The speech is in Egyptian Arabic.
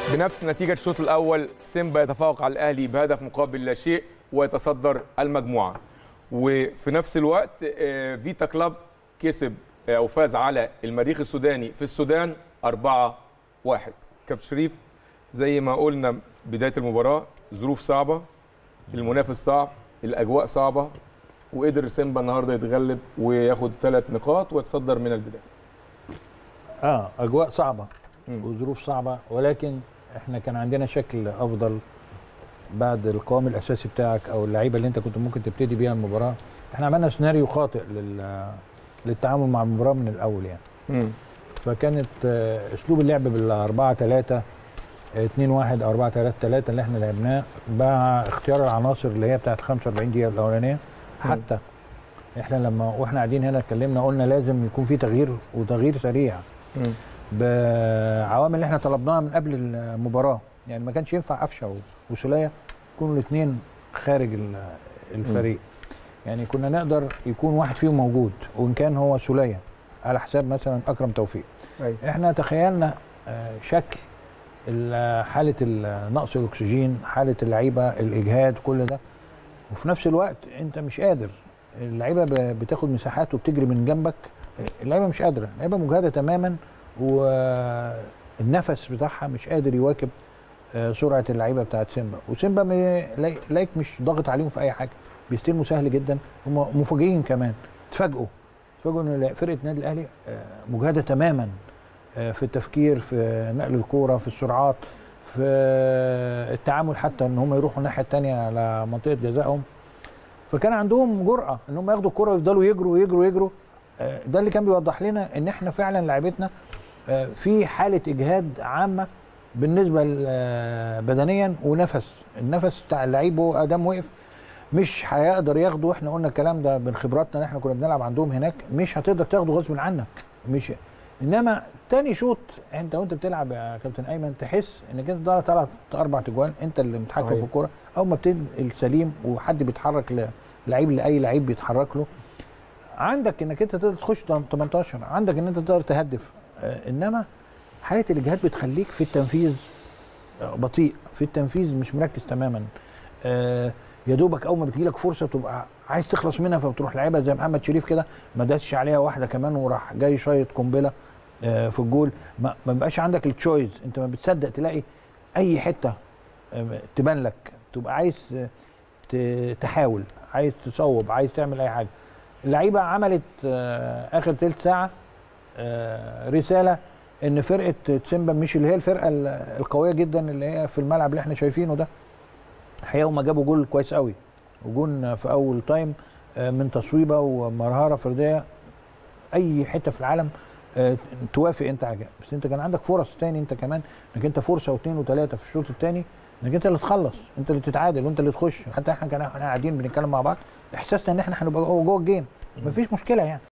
بنفس نتيجة الشوط الأول سيمبا يتفوق على الأهلي بهدف مقابل لا شيء ويتصدر المجموعة وفي نفس الوقت آه، فيتا كلاب كسب آه، أو فاز على المريخ السوداني في السودان 4-1 كابتن شريف زي ما قلنا بداية المباراة ظروف صعبة المنافس صعب الأجواء صعبة وقدر سيمبا النهارده يتغلب وياخد ثلاث نقاط ويتصدر من البداية اه اجواء صعبه مم. وظروف صعبه ولكن احنا كان عندنا شكل افضل بعد القوام الاساسي بتاعك او اللعيبه اللي انت كنت ممكن تبتدي بيها المباراه احنا عملنا سيناريو خاطئ لل للتعامل مع المباراه من الاول يعني مم. فكانت آه، اسلوب اللعب بال 4 3 2 1 او 4 3 3 اللي احنا لعبناه مع اختيار العناصر اللي هي بتاعت 45 دقيقه الاولانيه حتى احنا لما واحنا قاعدين هنا اتكلمنا قلنا لازم يكون في تغيير وتغيير سريع مم. بعوامل اللي احنا طلبناها من قبل المباراه يعني ما كانش ينفع قفشه و- وسوليه يكونوا الاثنين خارج ال- الفريق يعني كنا نقدر يكون واحد فيهم موجود وان كان هو سوليه على حساب مثلا اكرم توفيق أيوة. احنا تخيلنا آه، شكل ال- حاله ال- نقص الاكسجين حاله اللعيبه الاجهاد كل ده وفي نفس الوقت انت مش قادر اللعيبه ب- بتاخد مساحات وبتجري من جنبك اللعيبه مش قادره اللعيبه مجهده تماما والنفس بتاعها مش قادر يواكب آه، سرعه اللعيبه بتاعت سيمبا وسيمبا م- لايك لايك مش ضاغط عليهم في اي حاجه بيستلموا سهل جدا هم مفاجئين كمان اتفاجئوا اتفاجئوا ان فرقه النادي الاهلي آه، مجهده تماما آه، في التفكير في نقل الكوره في السرعات في التعامل حتى ان هم يروحوا الناحيه الثانيه على منطقه جزائهم فكان عندهم جرأه ان هم ياخدوا الكرة ويفضلوا يجروا يجروا يجروا آه، ده اللي كان بيوضح لنا ان احنا فعلا لعيبتنا آه، في حاله اجهاد عامه بالنسبه ل- آه، بدنيا ونفس النفس بتاع اللعيب هو ادم وقف مش هيقدر ياخده احنا قلنا الكلام ده من خبراتنا ان احنا كنا بنلعب عندهم هناك مش هتقدر تاخده غصب عنك مش انما تاني شوط انت وانت بتلعب يا كابتن ايمن تحس انك انت ضايع ثلاث اربع تجوان انت اللي متحكم صحيح. في الكوره اول ما بتنقل السليم وحد بيتحرك ل- لعيب لاي لعيب بيتحرك له عندك انك انت تقدر تخش 18 عندك ان انت تقدر تهدف آه، انما حاله الاجهاد بتخليك في التنفيذ آه، بطيء في التنفيذ مش مركز تماما آه، يا دوبك اول ما بتجيلك فرصه تبقى عايز تخلص منها فبتروح لعيبه زي محمد شريف كده ما داسش عليها واحده كمان وراح جاي شايط قنبله آه، في الجول ما ما بقاش عندك التشويز انت ما بتصدق تلاقي اي حته آه، تبان لك تبقى عايز آه، ت- تحاول عايز تصوب عايز تعمل اي حاجه اللعيبه عملت آه، اخر تلت ساعه آه، رساله ان فرقه تسيمبا مش اللي هي الفرقه ال- القويه جدا اللي هي في الملعب اللي احنا شايفينه ده الحقيقه هم جابوا جول كويس قوي وجون في اول تايم آه، من تصويبه ومرهره فرديه اي حته في العالم آه، توافق انت على كده بس انت كان عندك فرص تاني انت كمان انك انت فرصه واثنين وثلاثه في الشوط الثاني انك انت اللي تخلص انت اللي تتعادل وانت اللي تخش حتى احنا كنا احنا قاعدين بنتكلم مع بعض احساسنا ان احنا هنبقى جوه جوه الجيم مفيش مشكله يعني